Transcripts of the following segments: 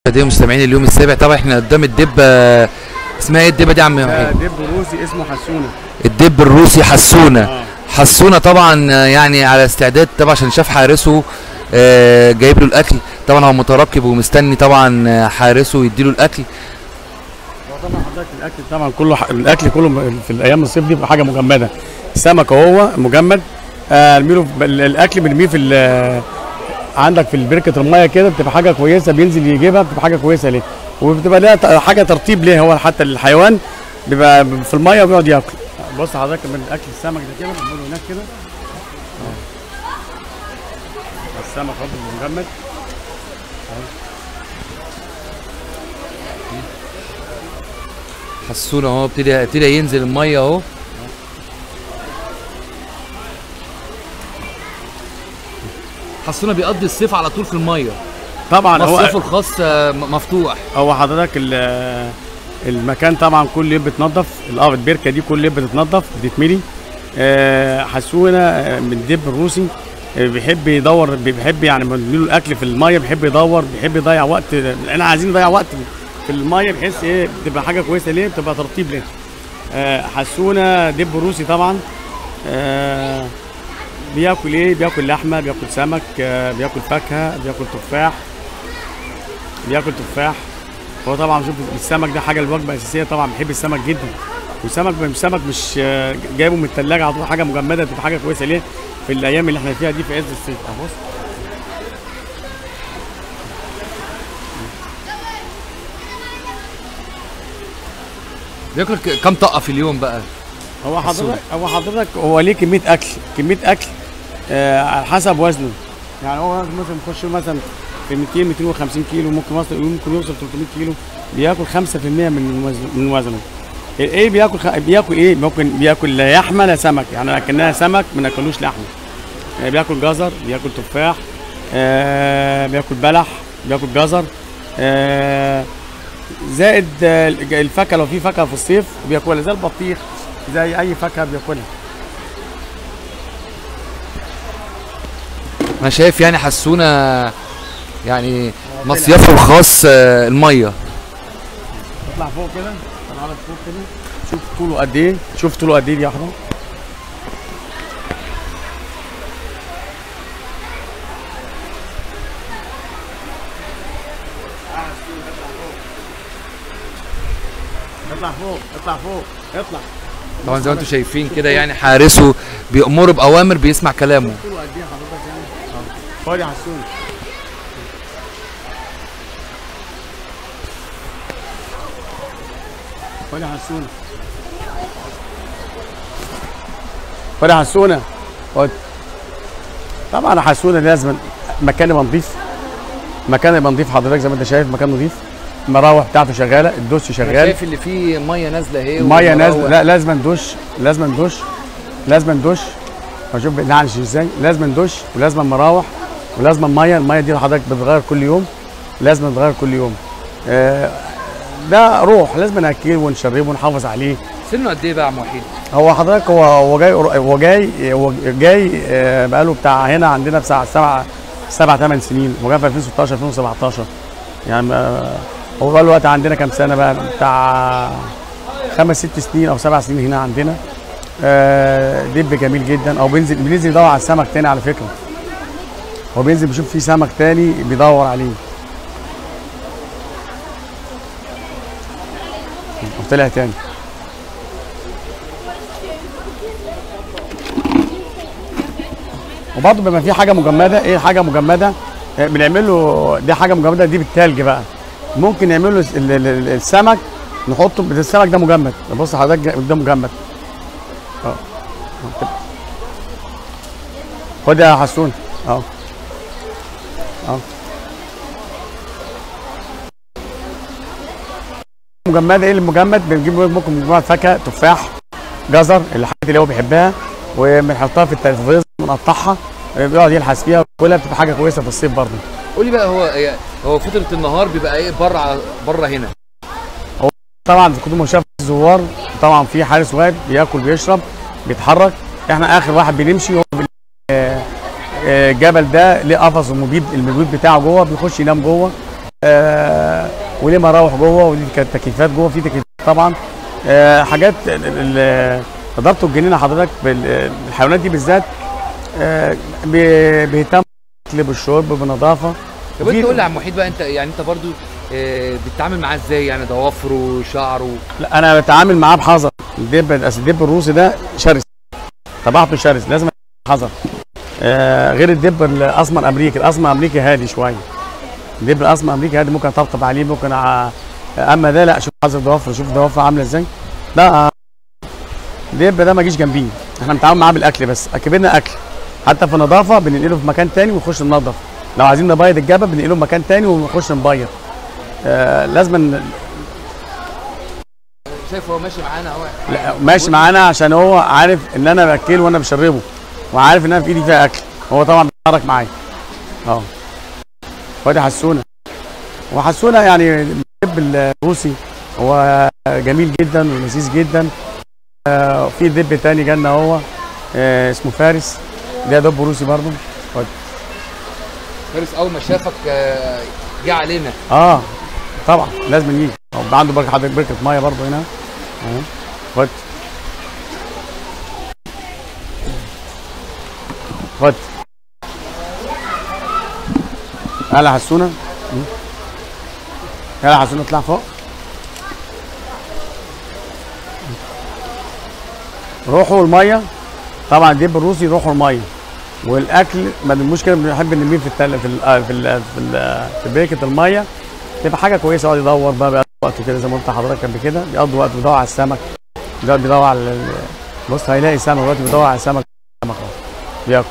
دي مستمعين اليوم السابع طبعا احنا قدام الدبه اسمها ايه الدبه دي يا عم وحيد دب روسي اسمه حسونه الدب الروسي حسونه اه حسونه طبعا آه، يعني على استعداد طبعا عشان شاف حارسه آه، جايب له الاكل طبعا هو مترقب ومستني طبعا آه، حارسه يديله الاكل هو طبعا حضرتك الاكل طبعا كله ح... الاكل كله م- في الايام الصيف دي بيبقى حاجه مجمده السمك هو مجمد آه الميلو ب- ال- الاكل بنرميه في ال- عندك في بركه الميه كده بتبقى حاجه كويسه بينزل يجيبها بتبقى حاجه كويسه ليه وبتبقى لها ت- حاجه ترطيب ليه هو حتى الحيوان بيبقى في الميه وبيقعد ياكل بص حضرتك من اكل السمك ده كده بنقوله هناك كده أهو. السمك برضه مجمد حسونه اهو ابتدي ابتدي ينزل الميه اهو حسونه بيقضي الصيف على طول في الميه طبعا هو مصيفه الخاص آه، م- مفتوح هو حضرتك ال- المكان طبعا كل يوم بتنظف الارض البركه دي كل يوم بتتنظف بتتملي آه، حسونا آه، من الدب الروسي آه، بيحب يدور بيحب يعني لما له الاكل في الميه بيحب يدور بيحب يضيع وقت احنا عايزين نضيع وقت في الميه بحيث ايه بتبقى حاجه كويسه ليه بتبقى ترطيب ليه آه، حسونا دب روسي طبعا آه، بياكل ايه بياكل لحمه بياكل سمك آه، بياكل فاكهه بياكل تفاح بياكل تفاح هو طبعا شوف السمك ده حاجه الوجبه اساسيه طبعا بيحب السمك جدا والسمك مش سمك مش آه، جايبه من الثلاجه على طول حاجه مجمده بتبقى حاجه كويسه ليه في الايام اللي احنا فيها دي في عز الصيف اهو بص بياكل ك- كام طاقه في اليوم بقى هو حضرتك هو حضرتك هو ليه كميه اكل كميه اكل آه على حسب وزنه يعني هو مثلا يخش مثلا في 200 250 كيلو ممكن مثلا ممكن يوصل 300 كيلو بياكل 5% من وزن من وزنه ايه بياكل خ... بياكل ايه ممكن بياكل لا لحمه لا سمك يعني لكنها سمك ما ناكلوش لحمه آه بياكل جزر بياكل تفاح آه بياكل بلح بياكل جزر آه زائد آه، الفاكهه لو في فاكهه في الصيف بياكلها زي البطيخ زي اي فاكهه بياكلها انا شايف يعني حسونه يعني مصيفه الخاص آه، الميه اطلع فوق كده اطلع لك فوق كده شوف طوله قد ايه شوف طوله قد ايه دي يا احمد اطلع فوق اطلع فوق اطلع طبعا زي ما انتم شايفين كده يعني حارسه بيأمره بأوامر بيسمع كلامه طوله قد ايه حضرتك يعني اه خد يا حسون خد يا حسون خد يا حسونه خد طبعا يا حسونه لازم مكان يبقى نضيف مكان يبقى نضيف حضرتك زي ما انت شايف مكان نضيف المراوح بتاعته شغاله الدش انا شغال شايف اللي فيه ميه نازله اهي ميه ومراوح. نازله لا لازم ندش لازم ندش لازم ندش اشوف بنعرش ازاي لازم ندش ولازم مراوح ولازم ميه الميه دي حضرتك بتتغير كل يوم لازم تتغير كل يوم آه، ده روح لازم ناكله ونشربه ونحافظ عليه سنه قد ايه بقى يا عم وحيد؟ هو حضرتك هو هو جاي هو جاي هو جاي آه، بقاله بتاع هنا عندنا بتاع سبع سبع ثمان سنين هو جاي في 2016 2017 يعني آه، هو بقى الوقت عندنا كام سنه بقى بتاع خمس ست سنين او سبع سنين هنا عندنا آه، دب جميل جدا او بينزل بينزل يدور على السمك تاني على فكره هو بينزل بيشوف فيه سمك تاني بيدور عليه طلع تاني وبرضه بيبقى في حاجه مجمده ايه حاجه مجمده آه، بنعمل له دي حاجه مجمده دي بالتلج بقى ممكن نعمل له ال- ال- ال- السمك نحطه بس السمك ده مجمد بص حضرتك جا- ده مجمد اه آه، كده. خد يا حسون اه اه مجمده ايه المجمد بنجيب ممكن مجموعه فاكهه تفاح جزر الحاجات اللي هو بيحبها وبنحطها في التلفزيون ونقطعها بيقعد يلحس فيها وكلها بتبقى حاجه كويسه في الصيف برضه قولي بقى هو هو فتره النهار بيبقى ايه بره بره هنا طبعا في كتب شاف الزوار طبعا في حارس واقف بياكل بيشرب بيتحرك احنا اخر واحد بنمشي هو بال- آه، آه، الجبل ده ليه قفص ومبيد المبيد بتاعه جوه بيخش ينام جوه آه، وليه مراوح جوه وليه كانت تكييفات جوه في تكييفات طبعا آه حاجات ال- ال- اداره الجنينه حضرتك بال- الحيوانات دي بالذات آه بي- بيهتم بالاكل بالشرب بنظافه طب وفي- انت قول لي يا عم وحيد بقى انت يعني انت برضو آه، بتتعامل معاه ازاي يعني ضوافره شعره لا انا بتعامل معاه بحذر الدب أصل الدب الروسي ده شرس طبيعته شرس لازم حذر آه غير الدب الاسمر امريكي الاسمر امريكي هادي شويه الدب الاسمر امريكي هادي ممكن اطبطب عليه ممكن أ... اما ده لا شوف حذر ضوافره شوف ضوافره عامله ازاي لا الدب ده ما جيش جنبيه احنا بنتعامل معاه بالاكل بس اكلنا اكل حتى في النظافه بننقله في مكان تاني ونخش ننظف لو عايزين نبيض الجبل بننقله في مكان تاني ونخش نبيض آه لازم شايف هو ماشي معانا اهو لا ماشي معانا عشان هو عارف ان انا باكله وانا بشربه وعارف ان انا في ايدي فيها اكل هو طبعا بيتحرك معايا اه وادي حسونه وحسونه يعني الدب الروسي هو جميل جدا ولذيذ جدا آه في دب تاني جالنا هو آه اسمه فارس ده دب روسي برضه فارس اول ما شافك آه، جه علينا اه طبعا لازم يجي هو عنده بركه حضرتك بركه ميه برضه هنا اهو خد خد يلا حسونه يلا حسونه اطلع فوق روحوا الميه طبعا الدب الروسي روحوا الميه والاكل ما المشكله بنحب نرميه في التل في ال في ال في, ال في بركه الميه تبقى حاجه كويسه يقعد يدور بقى بيقضي وقته كده زي ما قلت لحضرتك قبل كده بيقضي وقت بيدور على السمك دلوقتي بيدور على ال- بص هيلاقي سمك دلوقتي بيدور على سمك سمك اهو بياكل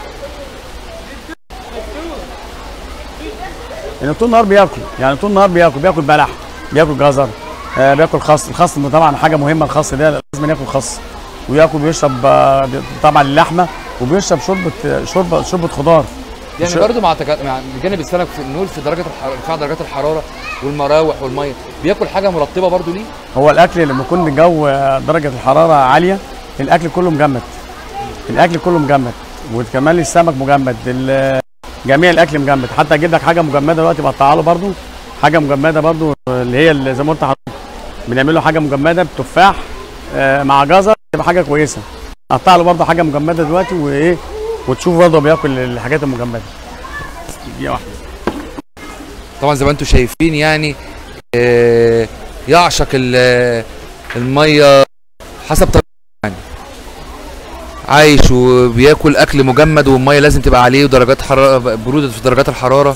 يعني طول النهار بياكل يعني طول النهار بياكل بياكل بلح بياكل جزر آه بياكل خس الخس طبعا حاجه مهمه الخس ده لازم ياكل خس وياكل بيشرب آه طبعا اللحمه وبيشرب شوربه شوربه شوربه خضار يعني مش- برضو مع تك... مع بجانب السمك في نقول في درجه الحراره ارتفاع درجات الحراره والمراوح والميه بياكل حاجه مرطبه برضو ليه هو الاكل لما يكون الجو درجه الحراره عاليه الاكل كله مجمد الاكل كله مجمد وكمان السمك مجمد ال- جميع الاكل مجمد حتى اجيب لك حاجه مجمده دلوقتي بقطعها له برده حاجه مجمده برده اللي هي اللي زي ما قلت لحضرتك بنعمل له حاجه مجمده بتفاح آه، مع جزر تبقى حاجه كويسه قطع له برده حاجه مجمده دلوقتي وايه وتشوف برده بياكل الحاجات المجمده دي واحده طبعا زي ما انتم شايفين يعني آه، يعشق ال- الميه حسب طريقته يعني عايش وبياكل اكل مجمد والميه لازم تبقى عليه ودرجات حراره بروده في درجات الحراره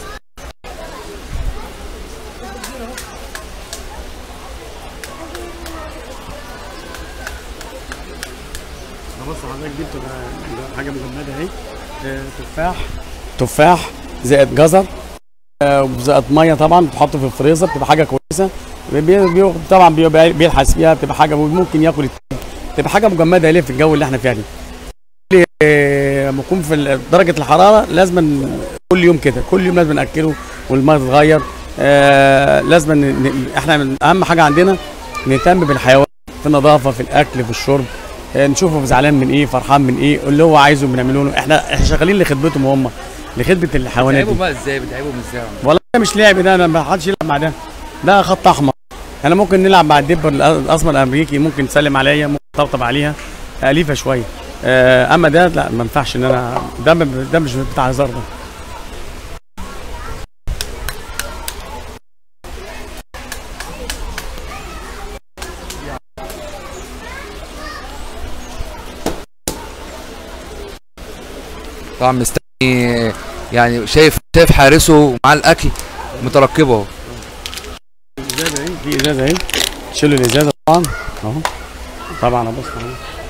بص حضرتك دي بتبقى حاجه مجمده اهي آه، تفاح تفاح زائد جزر آه، زائد ميه طبعا بتحط في الفريزر بتبقى حاجه كويسه بي بي طبعا بيبقى بيلحس فيها بتبقى حاجه ممكن ياكل التاني. تبقى حاجه مجمده ليه في الجو اللي احنا فيه دي آه، لما يكون في ال- درجه الحراره لازم كل يوم كده كل يوم لازم ناكله والميه تتغير آه لازم ن- ن- احنا من اهم حاجه عندنا نهتم بالحيوان في النظافه في الاكل في الشرب آه، نشوفه زعلان من ايه فرحان من ايه اللي هو عايزه بنعمله له احنا احنا شغالين لخدمتهم هم لخدمه الحيوانات دي بقى ازاي بتعبهم ازاي والله مش لعب ده انا ما حدش يلعب مع ده ده خط احمر انا ممكن نلعب مع الدب الاسمر الامريكي ممكن تسلم عليا ممكن تطبطب عليها اليفه شويه آه، اما ده لا ما ينفعش ان انا ده م- ده مش بتاع هزار ده طبعا مستني يعني شايف شايف حارسه مع الاكل مترقبه اهو ازازه اهي في ازازه اهي شيلوا الازازه طبعا اهو طبعا ابص اهو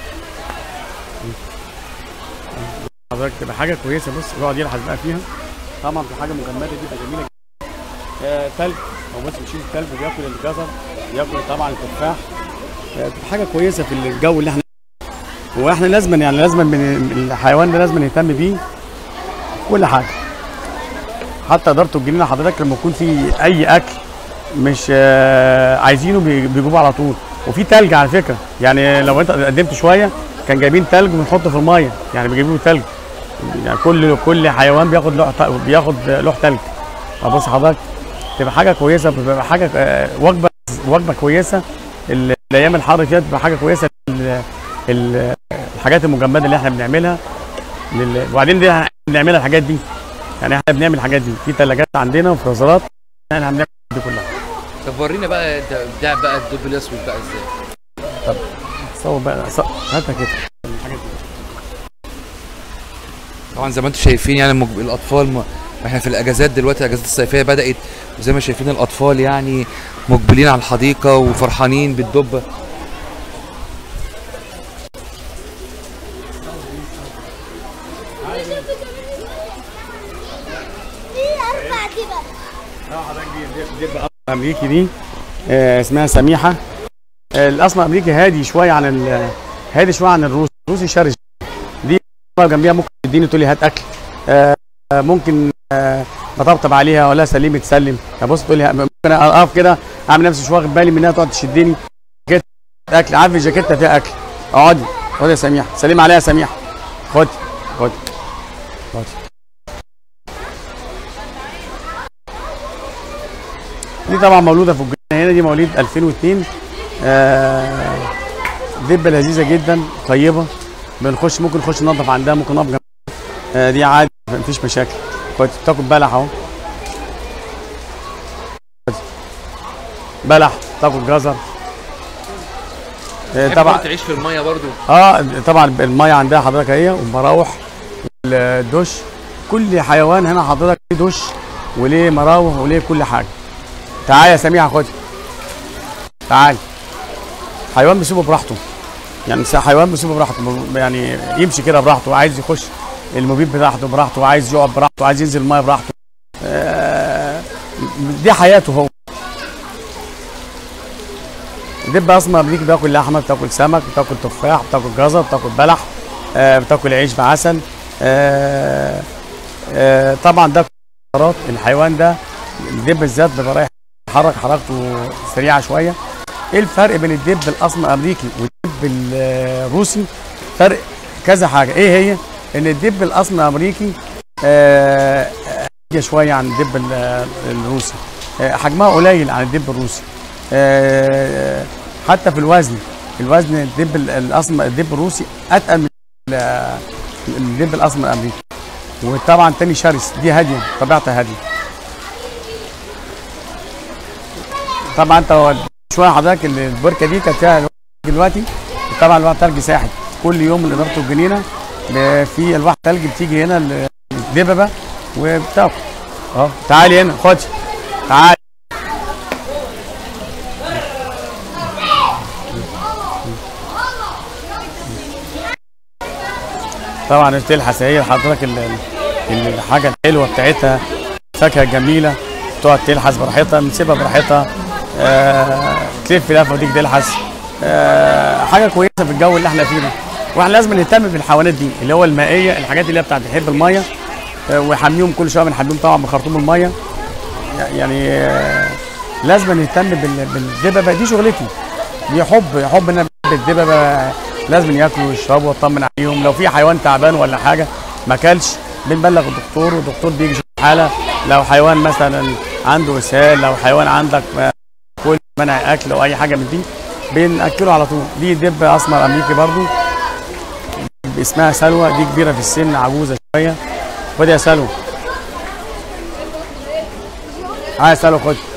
حضرتك تبقى حاجه كويسه بص يقعد يلحس بقى فيها طبعا في حاجه مجمده دي تبقى جميله جدا آه تلج هو بس بيشيل التلج وبياكل الجزر بياكل طبعا التفاح آه تبقى حاجه كويسه في الجو اللي احنا واحنا لازم يعني لازم من الحيوان ده لازم نهتم بيه كل حاجه حتى اداره الجنينه حضرتك لما يكون في اي اكل مش آه، عايزينه بي- بيجيبوه على طول وفي تلج على فكره يعني لو انت قدمت شويه كان جايبين تلج بنحطه في الميه يعني بيجيبوا له تلج يعني كل كل حيوان بياخد له بياخد لوح تلج ابص حضرتك تبقى حاجه كويسه بتبقى حاجه آه، وجبه وجبه كويسه ال- الايام الحر ديت بتبقى حاجه كويسه ال- ال- الحاجات المجمده اللي احنا بنعملها لل- وبعدين دي إحنا بنعملها الحاجات دي يعني احنا بنعمل الحاجات دي في ثلاجات عندنا وفريزرات احنا بنعمل دي كلها طب ورينا بقى انت بتاع بقى الدب الاسود بقى ازاي صور بقى ص- هاتها كده الحاجات دي طبعا زي ما انتم شايفين يعني المج... الاطفال م... احنا في الاجازات دلوقتي الاجازات الصيفيه بدات وزي ما شايفين الاطفال يعني مقبلين على الحديقه وفرحانين بالدبه امريكي دي آه، اسمها سميحه آه، الاسمر الامريكي هادي شويه عن ال- هادي شويه عن الروسي الروسي شرس دي جنبيها ممكن تديني تقول لي هات اكل آه، آه، ممكن آه، بطبطب عليها ولا سليم تسلم ابص تقول لي ممكن اقف كده اعمل نفسي مش واخد بالي منها تقعد تشدني جاكيت اكل عارف الجاكيته فيها اكل اقعدي خدي يا سميحه سليم عليها يا سميحه خدي خدي خدي دي طبعا مولوده في الجنينه هنا دي مواليد 2002 آه دبه لذيذه جدا طيبه بنخش ممكن نخش ننظف عندها ممكن نقف جنبها آه دي عادي مفيش مشاكل كنت بتاكل بلح اهو بلح تاكل جزر آه طبعا تعيش في الميه برضو اه طبعا الميه عندها حضرتك اهي والمراوح والدش كل حيوان هنا حضرتك ليه دش وليه مراوح وليه كل حاجه تعالى يا سميحه خد تعالى حيوان بيسيبه براحته يعني س- حيوان بيسيبه براحته م- يعني يمشي كده براحته عايز يخش المبيد بتاعته براحته عايز يقف براحته عايز ينزل الميه براحته آه، دي حياته هو دب اسمر امريكي بياكل لحمه بتاكل سمك بتاكل تفاح بتاكل جزر بتاكل بلح آه، بتاكل عيش بعسل آه، آه، طبعا ده سعرات الحيوان ده الدب بالذات بيبقى رايح يتحرك حركته سريعه شويه ايه الفرق بين الدب الاسمر الامريكي والدب الروسي فرق كذا حاجه ايه هي ان الدب الاسمر الامريكي آه، هاديه شويه عن الدب ال- الروسي آه، حجمها قليل عن الدب الروسي آه، حتى في الوزن الوزن الدب ال- الاسمر الدب الروسي اتقل من ال- الدب الاسمر الامريكي وطبعا تاني شرس دي هاديه طبيعتها هاديه طبعا انت شويه حضرتك ال- البركه دي كانت فيها دلوقتي طبعا الواحد تلج ساحل كل يوم من اداره الجنينه ب- في الواح تلج بتيجي هنا ال- الدببه وبتاكل اه تعالي هنا خدي تعالي طبعا التلحس هي حضرتك ال- ال- الحاجه الحلوه بتاعتها فاكهه جميله تقعد تلحس براحتها نسيبها براحتها آه تلف لفه وديك تلحس آه حاجه كويسه في الجو اللي احنا فيه ده واحنا لازم نهتم بالحيوانات دي اللي هو المائيه الحاجات اللي هي بتاعت تحب الميه آه وحميهم كل شويه بنحميهم طبعا بخرطوم الميه يعني آه لازم نهتم بال- بالدببه دي شغلتي دي حب حب ان انا بحب الدببه لازم ياكلوا ويشربوا واطمن عليهم لو في حيوان تعبان ولا حاجه ما اكلش بنبلغ الدكتور والدكتور بيجي يشوف الحاله لو حيوان مثلا عنده اسهال لو حيوان عندك آه، كل منع اكل او اي حاجه من دي بناكله على طول دي دب اسمر امريكي برضو اسمها سلوى دي كبيره في السن عجوزه شويه خد يا سلوى ها يا سلوى خد